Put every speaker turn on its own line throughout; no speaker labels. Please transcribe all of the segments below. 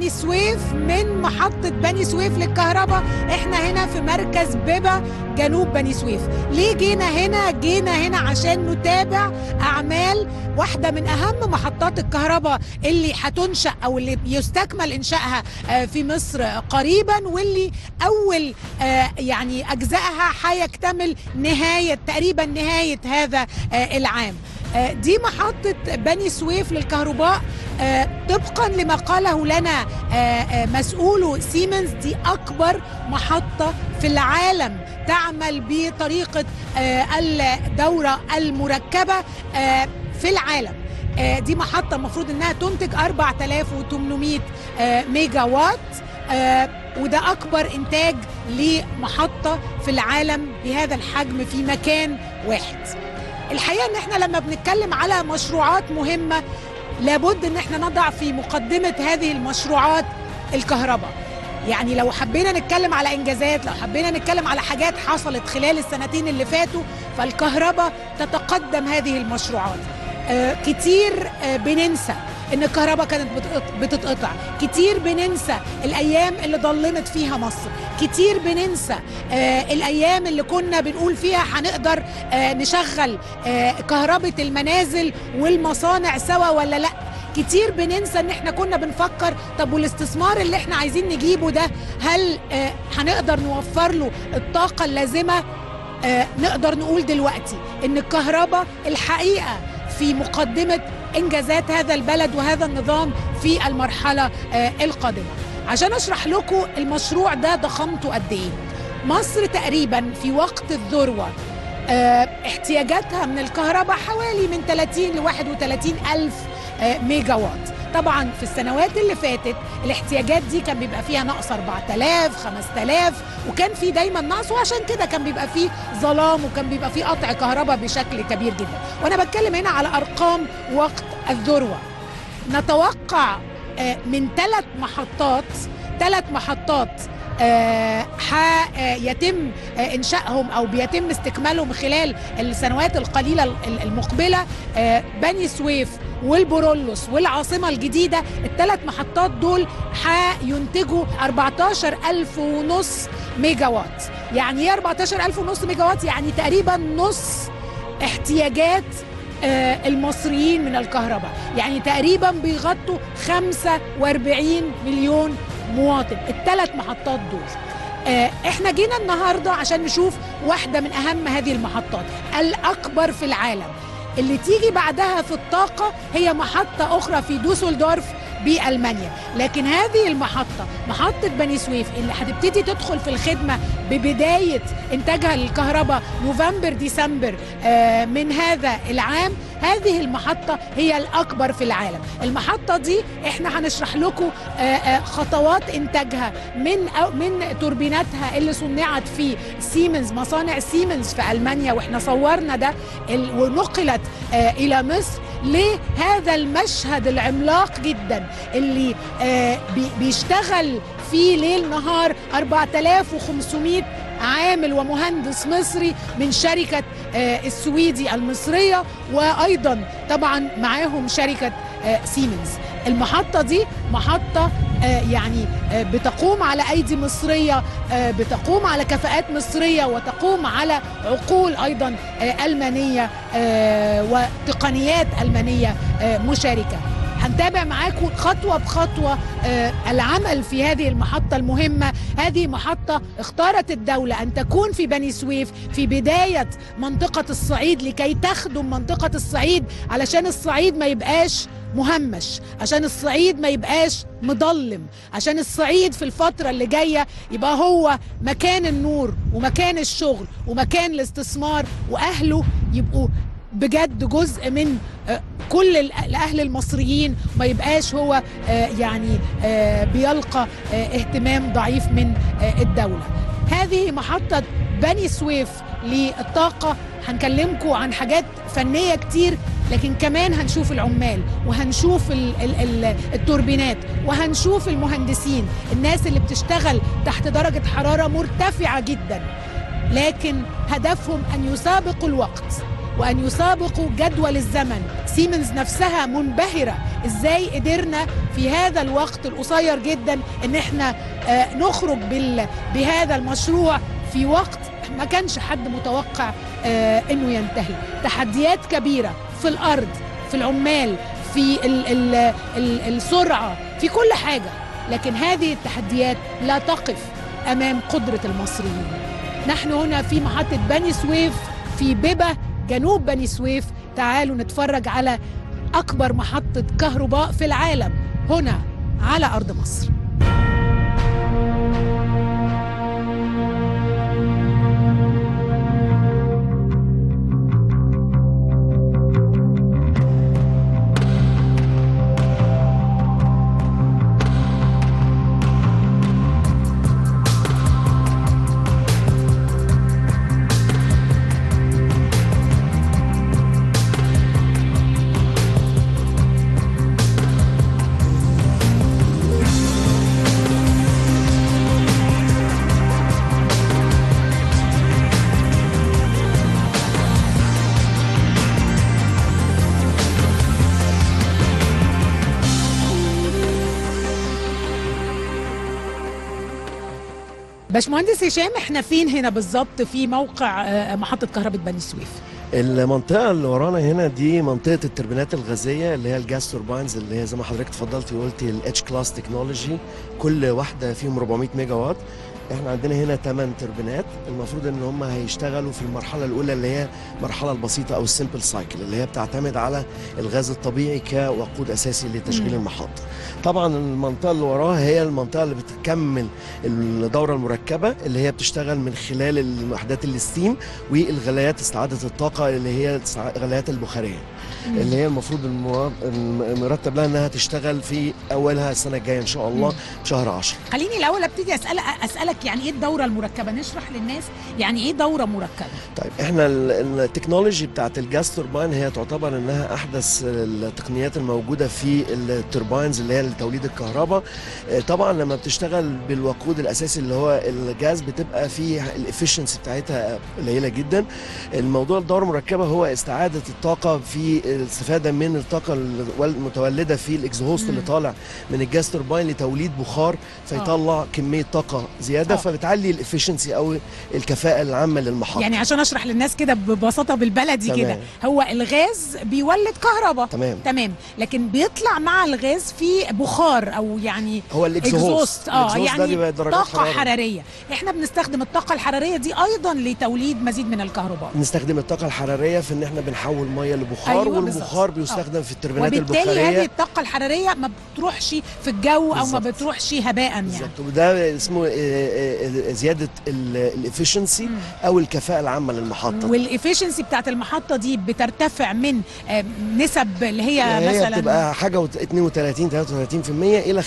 بني سويف من محطة بني سويف للكهرباء احنا هنا في مركز بيبا جنوب بني سويف ليه جينا هنا جينا هنا عشان نتابع اعمال واحدة من اهم محطات الكهرباء اللي هتنشأ او اللي يستكمل انشائها آه، في مصر قريبا واللي اول آه، يعني اجزائها هيكتمل نهاية تقريبا نهاية هذا آه، العام آه، دي محطة بني سويف للكهرباء آه، طبقا لما قاله لنا آه، آه، مسؤول سيمنز دي أكبر محطة في العالم تعمل بطريقة آه، الدورة المركبة آه، في العالم آه، دي محطة المفروض انها تنتج 4800 آه، ميجا وات آه، وده اكبر انتاج لمحطة في العالم بهذا الحجم في مكان واحد الحقيقة ان احنا لما بنتكلم على مشروعات مهمة لابد ان احنا نضع في مقدمة هذه المشروعات الكهرباء يعني لو حبينا نتكلم على انجازات لو حبينا نتكلم على حاجات حصلت خلال السنتين اللي فاتوا فالكهرباء تتقدم هذه المشروعات آه كتير آه بننسى ان الكهرباء كانت بتقط- بتتقطع كتير بننسى الايام اللي ضلمت فيها مصر كتير بننسى آه الايام اللي كنا بنقول فيها هنقدر آه نشغل آه كهرباء المنازل والمصانع سوا ولا لا كتير بننسى ان احنا كنا بنفكر طب والاستثمار اللي احنا عايزين نجيبه ده هل آه هنقدر نوفر له الطاقة اللازمة آه نقدر نقول دلوقتي ان الكهرباء الحقيقة في مقدمة انجازات هذا البلد وهذا النظام في المرحلة آه القادمة عشان اشرح لكم المشروع ده ضخامته قد ايه مصر تقريبا في وقت الذروة آه، احتياجاتها من الكهرباء حوالي من 30 ل 31 ألف آه، ميجا وات طبعا في السنوات اللي فاتت الاحتياجات دي كان بيبقى فيها نقص 4000 5000 وكان في دايما نقص وعشان كده كان بيبقى فيه ظلام وكان بيبقى فيه قطع كهرباء بشكل كبير جدا وانا بتكلم هنا على ارقام وقت الذروه نتوقع آه، من ثلاث محطات ثلاث محطات آه، ح- آه، يتم آه، انشائهم او بيتم استكمالهم خلال السنوات القليله ال- المقبله آه، بني سويف والبرولوس والعاصمة الجديدة الثلاث محطات دول هينتجوا 14000 ونص ميجا وات يعني ايه 14000 ونص ميجا وات يعني تقريبا نص احتياجات آه، المصريين من الكهرباء يعني تقريبا بيغطوا 45 مليون مواطن الثلاث محطات دول آه، احنا جينا النهارده عشان نشوف واحده من اهم هذه المحطات الاكبر في العالم اللي تيجي بعدها في الطاقه هي محطه اخرى في دوسلدورف بألمانيا لكن هذه المحطة محطة بني سويف اللي هتبتدي تدخل في الخدمة ببداية إنتاجها للكهرباء نوفمبر ديسمبر آه، من هذا العام هذه المحطة هي الأكبر في العالم المحطة دي احنا هنشرح لكم آه، آه، خطوات إنتاجها من أو من توربيناتها اللي صنعت في سيمنز مصانع سيمنز في ألمانيا واحنا صورنا ده ال- ونقلت آه، إلى مصر لهذا المشهد العملاق جدا اللي آه، بي- بيشتغل فيه ليل نهار 4500 عامل ومهندس مصري من شركة آه، السويدي المصرية وأيضا طبعا معاهم شركة آه، سيمنز المحطة دي محطة آه، يعني آه، بتقوم على أيدي مصرية آه، بتقوم على كفاءات مصرية وتقوم على عقول أيضا آه، ألمانية آه، وتقنيات ألمانية آه، مشاركة هنتابع معاكم خطوة بخطوة آه، العمل في هذه المحطة المهمة هذه محطة اختارت الدولة أن تكون في بني سويف في بداية منطقة الصعيد لكي تخدم منطقة الصعيد علشان الصعيد ما يبقاش مهمش عشان الصعيد ما يبقاش مضلم عشان الصعيد في الفترة اللي جاية يبقى هو مكان النور ومكان الشغل ومكان الاستثمار وأهله يبقوا بجد جزء من آه، كل ال- الاهل المصريين ما يبقاش هو آه، يعني آه، بيلقى آه، اهتمام ضعيف من آه، الدوله هذه محطه بني سويف للطاقه هنكلمكم عن حاجات فنيه كتير لكن كمان هنشوف العمال وهنشوف ال ال ال التوربينات وهنشوف المهندسين الناس اللي بتشتغل تحت درجه حراره مرتفعه جدا لكن هدفهم ان يسابقوا الوقت وان يسابقوا جدول الزمن سيمنز نفسها منبهره ازاي قدرنا في هذا الوقت القصير جدا ان احنا آه، نخرج بال... بهذا المشروع في وقت ما كانش حد متوقع آه، انه ينتهي تحديات كبيره في الارض في العمال في ال ال ال السرعه في كل حاجه لكن هذه التحديات لا تقف امام قدره المصريين نحن هنا في محطه بني سويف في ببه جنوب بني سويف تعالوا نتفرج على اكبر محطه كهرباء في العالم هنا على ارض مصر باشمهندس هشام احنا فين هنا بالظبط في موقع آه، محطه كهرباء بني سويف
المنطقة اللي ورانا هنا دي منطقة التربينات الغازية اللي هي الجاز تورباينز اللي هي زي ما حضرتك اتفضلتي وقلتي الاتش كلاس تكنولوجي كل واحدة فيهم 400 ميجا وات احنا عندنا هنا 8 تربينات المفروض ان هم هيشتغلوا في المرحلة الأولى اللي هي المرحلة البسيطة أو السمبل سايكل اللي هي بتعتمد على الغاز الطبيعي كوقود أساسي لتشغيل
مم.
المحطة. طبعا المنطقة اللي وراها هي المنطقة اللي بتكمل الدورة المركبة اللي هي بتشتغل من خلال الوحدات الستيم والغلايات استعادة الطاقة اللي هي الغلايات البخارية. اللي هي المفروض المرا- المرتب لها انها تشتغل في اولها السنه الجايه ان شاء الله
مم.
شهر 10
خليني الاول ابتدي اسال اسالك يعني ايه الدوره المركبه نشرح للناس يعني ايه دوره مركبه
طيب احنا ال- التكنولوجي بتاعت الجاز توربين هي تعتبر انها احدث التقنيات الموجوده في التوربينز اللي هي لتوليد الكهرباء اه، طبعا لما بتشتغل بالوقود الاساسي اللي هو الجاز بتبقى فيه الافشنسي بتاعتها قليله جدا الموضوع الدوره المركبه هو استعاده الطاقه في الاستفاده من الطاقه المتولده في الاكزهوست
مم.
اللي طالع من الجاز توربين لتوليد بخار فيطلع كميه طاقه زياده
آه.
فبتعلي الافشنسي او الكفاءه العامه للمحطه
يعني عشان اشرح للناس كده ببساطه بالبلدي
تمام.
كده هو الغاز بيولد كهرباء
تمام
تمام لكن بيطلع مع الغاز في بخار او يعني
هو الاكزهوست
exhaust. اه
الإكزهوست ده
يعني
بيبقى درجات
طاقه
حرارة.
حراريه احنا بنستخدم الطاقه الحراريه دي ايضا لتوليد مزيد من الكهرباء
نستخدم الطاقه الحراريه في ان احنا بنحول ميه لبخار
أيوة
والبخار
بالظبط.
بيستخدم في التربينات
وبالتالي هذه
البخاريه
الطاقه الحراريه ما بتروحش في الجو او ما
بالظبط.
بتروحش هباء يعني
بالظبط وده اسمه آه، آه، آه، زياده الافشنسي
مم.
او الكفاءه العامه للمحطه
والافشنسي بتاعت المحطه دي بترتفع من آه، نسب اللي هي
يعني هي
مثلا
بتبقى حاجه وت- 32 33% الى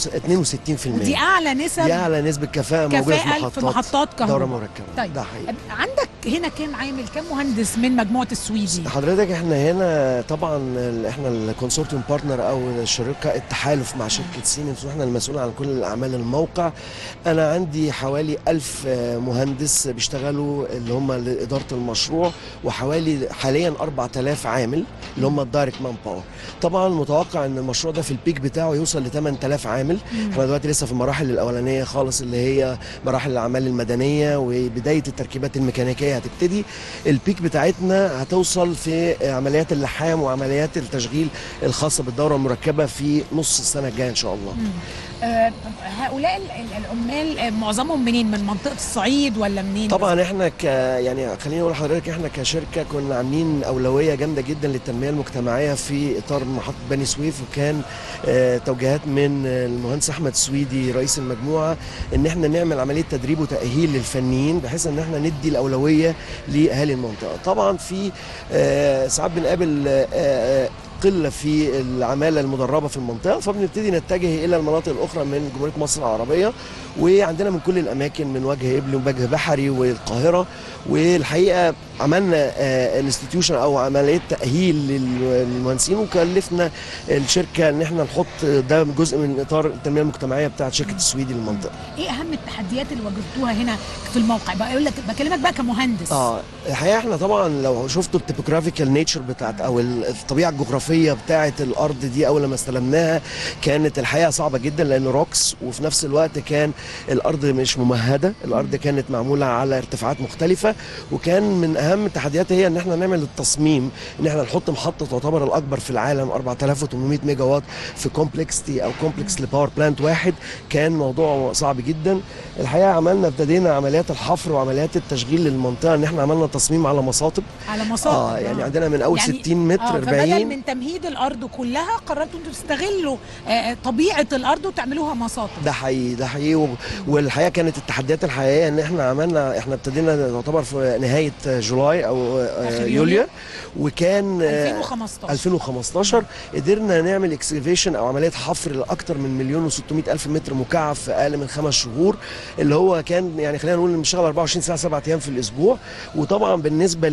62%
دي اعلى نسب
دي اعلى نسبه كفاءه موجوده في
كفاءه
محطات
في محطات
دوره
كهرباء
مركبه
طيب
ده حقيقي
عندك هنا كام عامل كام مهندس من مجموعه السويدي
حضرتك احنا هنا طبعا ال- احنا الكونسورتيوم بارتنر او الشركه التحالف مع شركه سيمنز واحنا المسؤول عن كل الاعمال الموقع انا عندي حوالي ألف آه، مهندس بيشتغلوا اللي هم لاداره المشروع وحوالي حاليا 4000 عامل اللي هم الدايركت مان باور طبعا متوقع ان المشروع ده في البيك بتاعه يوصل ل 8000 عامل
مم.
احنا دلوقتي لسه في المراحل الاولانيه خالص اللي هي مراحل الاعمال المدنيه وبدايه التركيبات الميكانيكيه هتبتدي البيك بتاعتنا هتوصل في عمليات اللحام وعمليات التشغيل الخاصه بالدوره المركبه في نص السنه الجايه ان شاء الله
مم. آه، هؤلاء ال- ال- العمال آه، معظمهم منين من منطقه الصعيد ولا منين
طبعا احنا ك يعني خليني اقول لحضرتك احنا كشركه كنا عاملين اولويه جامده جدا للتنميه المجتمعيه في اطار محطه بني سويف وكان آه، توجيهات من المهندس احمد سويدي رئيس المجموعه ان احنا نعمل عمليه تدريب وتاهيل للفنيين بحيث ان احنا ندي الاولويه لاهالي المنطقه طبعا في آه، ساعات بنقابل آه، آه، قله في العماله المدربه في المنطقه فبنبتدي نتجه الى المناطق الاخرى من جمهوريه مصر العربيه وعندنا من كل الاماكن من وجه ابلي ووجه بحري والقاهره والحقيقه عملنا انستتيوشن او عمليه تاهيل لل- للمهندسين وكلفنا الشركه ان احنا نحط ده جزء من اطار التنميه المجتمعيه بتاعت شركه السويدي للمنطقه
ايه اهم التحديات اللي واجهتوها هنا في الموقع بقى اقول لك بكلمك بقى كمهندس
اه الحقيقه احنا طبعا لو شفتوا التوبوغرافيكال نيتشر بتاعت او الطبيعه الجغرافيه الجغرافيه بتاعه الارض دي اول لما استلمناها كانت الحقيقه صعبه جدا لان روكس وفي نفس الوقت كان الارض مش ممهده الارض كانت معموله على ارتفاعات مختلفه وكان من اهم التحديات هي ان احنا نعمل التصميم ان احنا نحط محطه تعتبر الاكبر في العالم 4800 ميجا وات في كومبلكس او كومبلكس لباور بلانت واحد كان موضوع صعب جدا الحقيقه عملنا ابتدينا عمليات الحفر وعمليات التشغيل للمنطقه ان احنا عملنا تصميم على مصاطب
على مصادر
اه يعني عندنا من اول
يعني
60 متر
آه
40
فبدل من تمهيد الارض كلها قررتوا انتوا تستغلوا آه طبيعه الارض وتعملوها مصاطب
ده حقيقي ده حقيقي و- والحقيقه كانت التحديات الحقيقيه ان احنا عملنا احنا ابتدينا نعتبر في نهايه جولاي او آه،
آخر
يوليو
يوليو.
وكان آه،
2015
2015 قدرنا نعمل اكسكيفيشن او عمليه حفر لاكثر من مليون و600 الف متر مكعب في اقل من خمس شهور اللي هو كان يعني خلينا نقول بنشتغل 24 ساعه سبعة ايام في الاسبوع وطبعا بالنسبه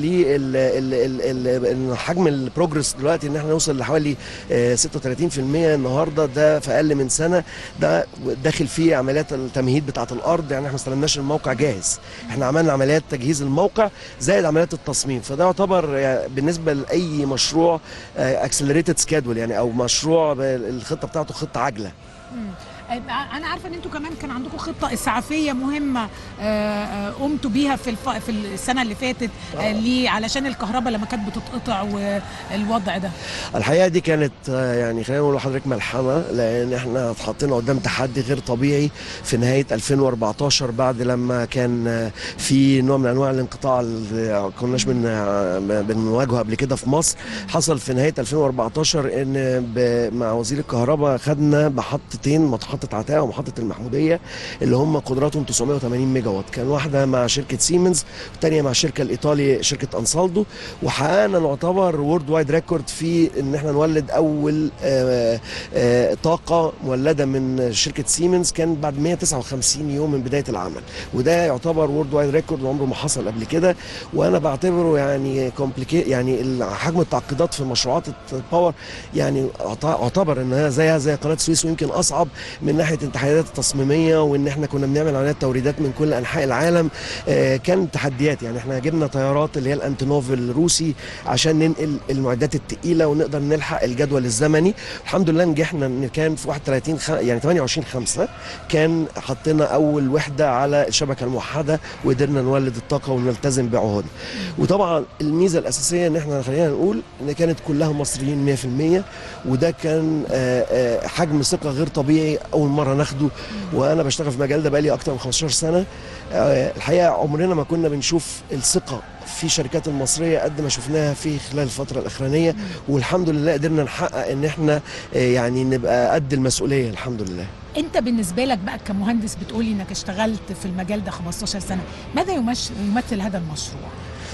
لحجم البروجرس دلوقتي ان احنا نوصل لحوالي آه، 36% النهارده ده في اقل من سنه ده داخل فيه عمليات التمهيد بتاعه الارض يعني احنا ما استلمناش الموقع جاهز احنا عملنا عمليات تجهيز الموقع زائد عمليات التصميم فده يعتبر يعني بالنسبه لاي مشروع اكسلريتد سكادول يعني او مشروع ب- الخطه بتاعته خطه عجله
مم. آه، انا عارفه ان انتوا كمان كان عندكم خطه اسعافيه مهمه آه، آه، قمتوا بيها في الف... في السنه اللي فاتت آه، ليه علشان الكهرباء لما كانت بتتقطع والوضع ده
الحقيقه دي كانت آه، يعني خلينا نقول لحضرتك ملحمه لان احنا اتحطينا قدام تحدي غير طبيعي في نهايه 2014 بعد لما كان آه، في نوع من انواع الانقطاع اللي كناش بن آه، بنواجهه قبل كده في مصر حصل في نهايه 2014 ان ب- مع وزير الكهرباء خدنا محطتين محطه عتاقه ومحطه المحموديه اللي هم قدراتهم 980 ميجا وات كان واحده مع شركه سيمنز والثانيه مع الشركه الايطالي شركه انسالدو وحققنا نعتبر وورد وايد ريكورد في ان احنا نولد اول آه، آه، طاقه مولده من شركه سيمنز كان بعد 159 يوم من بدايه العمل وده يعتبر وورد وايد ريكورد وعمره ما حصل قبل كده وانا بعتبره يعني كومبليكيت يعني ال- حجم التعقيدات في مشروعات الباور يعني أعت- اعتبر انها زيها زي قناه السويس ويمكن اصعب من ناحيه التحديات التصميميه وان احنا كنا بنعمل عمليات توريدات من كل انحاء العالم آه، كان تحديات يعني احنا جبنا طيارات اللي هي الانتونوف الروسي عشان ننقل المعدات الثقيله ونقدر نلحق الجدول الزمني الحمد لله نجحنا ان كان في 31 خ... يعني 28 5 كان حطينا اول وحده على الشبكه الموحده وقدرنا نولد الطاقه ونلتزم بعهودنا وطبعا الميزه الاساسيه ان احنا خلينا نقول ان كانت كلها مصريين 100% وده كان آه، آه، حجم ثقه غير طبيعي اول مره ناخده وانا بشتغل في المجال ده بقالي اكتر من 15 سنه آه، الحقيقه عمرنا ما كنا بنشوف الثقه في الشركات المصريه قد ما شفناها في خلال الفتره الاخرانيه والحمد لله قدرنا نحقق ان احنا آه، يعني نبقى قد المسؤوليه الحمد لله
انت بالنسبه لك بقى كمهندس بتقولي انك اشتغلت في المجال ده 15 سنه ماذا يمش- يمثل هذا المشروع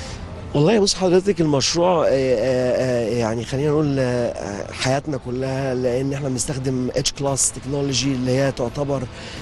والله بص حضرتك المشروع آه، آه، آه، يعني خلينا نقول آه، آه، حياتنا كلها لان احنا بنستخدم اتش كلاس تكنولوجي اللي هي تعتبر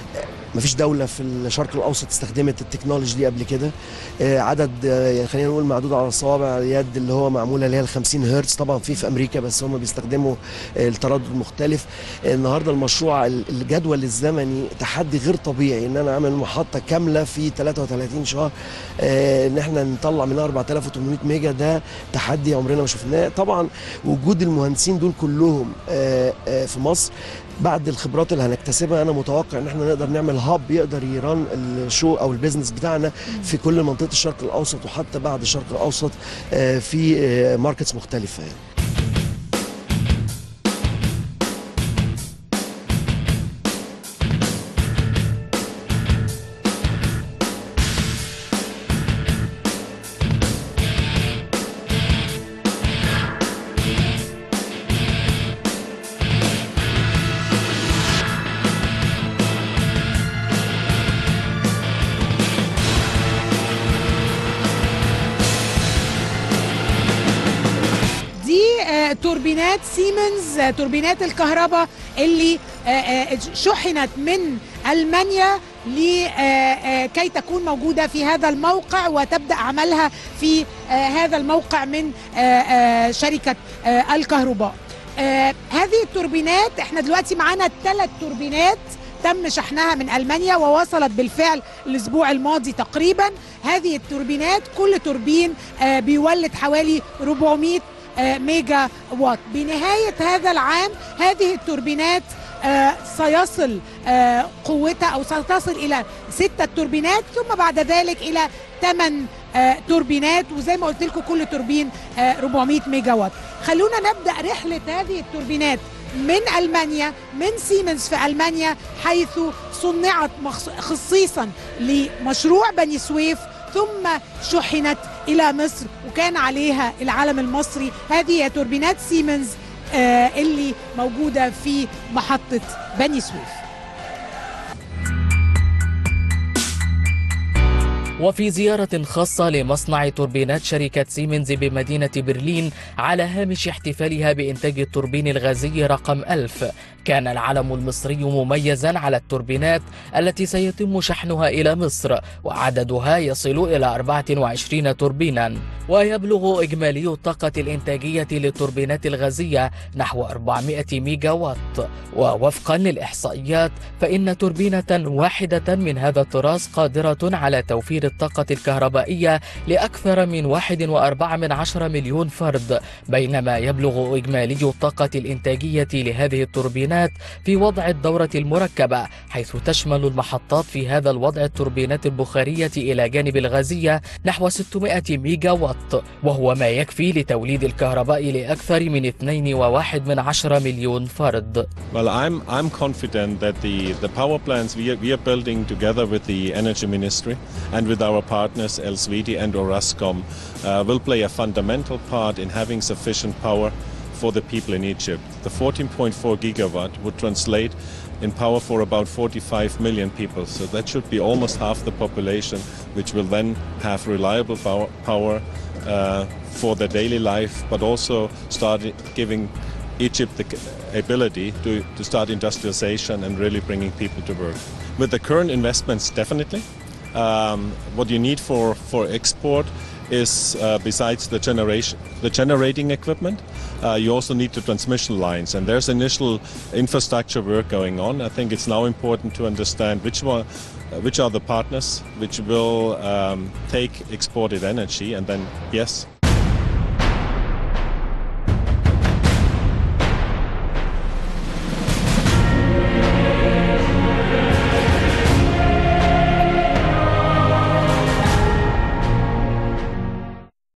ما فيش دولة في الشرق الأوسط استخدمت التكنولوجي دي قبل كده آه، عدد آه، يعني خلينا نقول معدود على الصوابع اليد اللي هو معمولة اللي هي ال 50 هرتز طبعا في في أمريكا بس هم بيستخدموا آه، التردد المختلف آه، النهارده المشروع ال- الجدول الزمني تحدي غير طبيعي ان انا اعمل محطة كاملة في 33 شهر آه، ان احنا نطلع منها 4800 ميجا ده تحدي عمرنا ما شفناه طبعا وجود المهندسين دول كلهم آه، آه، في مصر بعد الخبرات اللي هنكتسبها انا متوقع ان احنا نقدر نعمل هاب يقدر يران الشو او البيزنس بتاعنا في كل منطقه الشرق الاوسط وحتى بعد الشرق الاوسط آه، في ماركتس مختلفه يعني.
دي آه، توربينات سيمنز آه، توربينات الكهرباء اللي آه، آه، شحنت من المانيا لكي تكون موجوده في هذا الموقع وتبدا عملها في آه، هذا الموقع من آه، آه، شركه آه، الكهرباء. آه، هذه التوربينات احنا دلوقتي معانا ثلاث توربينات تم شحنها من المانيا ووصلت بالفعل الاسبوع الماضي تقريبا هذه التوربينات كل توربين آه، بيولد حوالي 400 آه، ميجا وات بنهاية هذا العام هذه التوربينات آه، سيصل آه، قوتها أو ستصل إلى ستة توربينات ثم بعد ذلك إلى ثمان آه، توربينات وزي ما قلت لكم كل توربين آه، 400 ميجا وات خلونا نبدأ رحلة هذه التوربينات من ألمانيا من سيمنز في ألمانيا حيث صنعت مخص- خصيصا لمشروع بني سويف ثم شحنت إلى مصر وكان عليها العلم المصري هذه هي توربينات سيمنز آه، اللي موجودة في محطة بني سويف
وفي زيارة خاصة لمصنع توربينات شركة سيمنز بمدينة برلين على هامش احتفالها بإنتاج التوربين الغازي رقم 1000 كان العلم المصري مميزا على التوربينات التي سيتم شحنها إلى مصر وعددها يصل إلى 24 توربينا ويبلغ إجمالي الطاقة الإنتاجية للتوربينات الغازية نحو 400 ميجا وات ووفقا للإحصائيات فإن توربينة واحدة من هذا الطراز قادرة على توفير الطاقة الكهربائية لأكثر من 1.4 من عشر مليون فرد بينما يبلغ إجمالي الطاقة الإنتاجية لهذه التوربينات في وضع الدورة المركبة حيث تشمل المحطات في هذا الوضع التوربينات البخارية إلى جانب الغازية نحو 600 ميجا وات وهو ما يكفي لتوليد الكهرباء لأكثر من 2.1 من عشر مليون فرد
Well, I'm I'm confident that the, the power plants we are, we are building together with the Energy Ministry and with our partners Elsvidi and Orascom uh, will play a fundamental part in having sufficient power for the people in Egypt. The 14.4 gigawatt would translate in power for about 45 million people. So that should be almost half the population, which will then have reliable power, power uh, for their daily life, but also start giving Egypt the c- ability to, to start industrialization and really bringing people to work. With the current investments, definitely. Um, what you need for, for export is uh, besides the generation, the generating equipment, uh, you also need the transmission lines, and there's initial infrastructure work going on. I think it's now important to understand which one, uh, which are the partners which will um, take exported energy, and then yes,